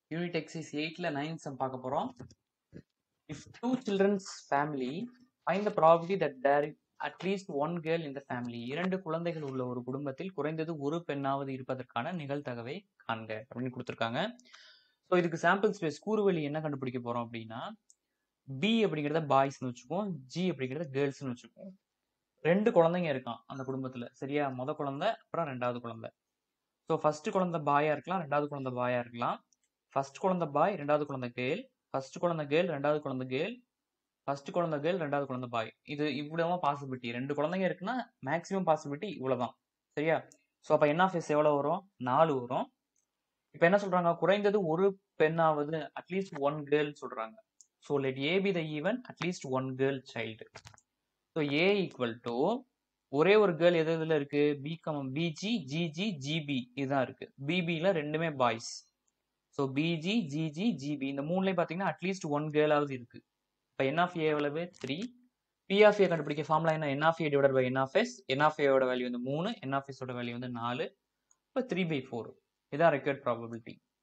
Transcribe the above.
unit exercise எயிட்ல nine sum பார்க்க போறோம் if two children's family find the property that there at least one girl இந்த family இரண்டு குழந்தைகள் உள்ள ஒரு குடும்பத்தில் குறைந்தது ஒரு பெண்ணாவது இருப்பதற்கான நிகழ்தகவை காண்க அப்படின்னு கொடுத்துருக்காங்க ஸோ இதுக்கு சாம்பிள் ஸ்பேஸ் கூறுவழி என்ன கண்டுபிடிக்க போறோம் அப்படின்னா பி அப்படிங்கிறத பாய்ஸ்னு வச்சுக்கோம் ஜி அப்படிங்கிறத கேர்ள்ஸ்னு வச்சுக்கோம் ரெண்டு குழந்தைங்க இருக்கான் அந்த குடும்பத்துல சரியா முத குழந்தை அப்புறம் ரெண்டாவது குழந்தை ஸோ ஃபர்ஸ்ட் குழந்தை பாயா இருக்கலாம் ரெண்டாவது குழந்தை பாயா இருக்கலாம் ஃபர்ஸ்ட் குழந்தை பாய் ரெண்டாவது குழந்தை கேர்ள் ஃபர்ஸ்ட் குழந்தை கேர்ள் ரெண்டாவது குழந்தை கேர்ள் ஃபர்ஸ்ட் குழந்தை கேர்ள் ரெண்டாவது குழந்தை பாய் இது இவ்வளவுதான் பாசிபிலிட்டி ரெண்டு குழந்தைங்க இருக்குன்னா மேக்ஸிமம் பாசிபிலிட்டி இவ்வளவுதான் சரியா ஸோ அப்போ என்ன ஃபேஸ் எவ்வளோ வரும் நாலு வரும் இப்போ என்ன சொல்றாங்க குறைந்தது ஒரு பெண்ணாவது அட்லீஸ்ட் ஒன் கேர்ள் சொல்றாங்க so let A be the event at least one girl child so A equal to ஒரே ஒரு கேர்ள் எது எதுல இருக்கு பி கம் பிஜி ஜிஜி ஜிபி இதுதான் இருக்கு பிபியில் ரெண்டுமே boys so BG GG GB இந்த மூணுலேயும் பார்த்தீங்கன்னா அட்லீஸ்ட் ஒன் கேர்ளாவது இருக்கு இப்போ என் ஆஃப் ஏ எவ்வளவு த்ரீ பி ஆஃப் ஏ கண்டுபிடிக்க ஃபார்முலா என்ன n of A divide by n of S n of ஏவோட வேல்யூ வந்து மூணு என் ஆஃப் எஸோட வேல்யூ வந்து நாலு இப்போ த்ரீ பை ஃபோர் இதான் ரெக்யர்ட் ப்ராபபிலிட்டி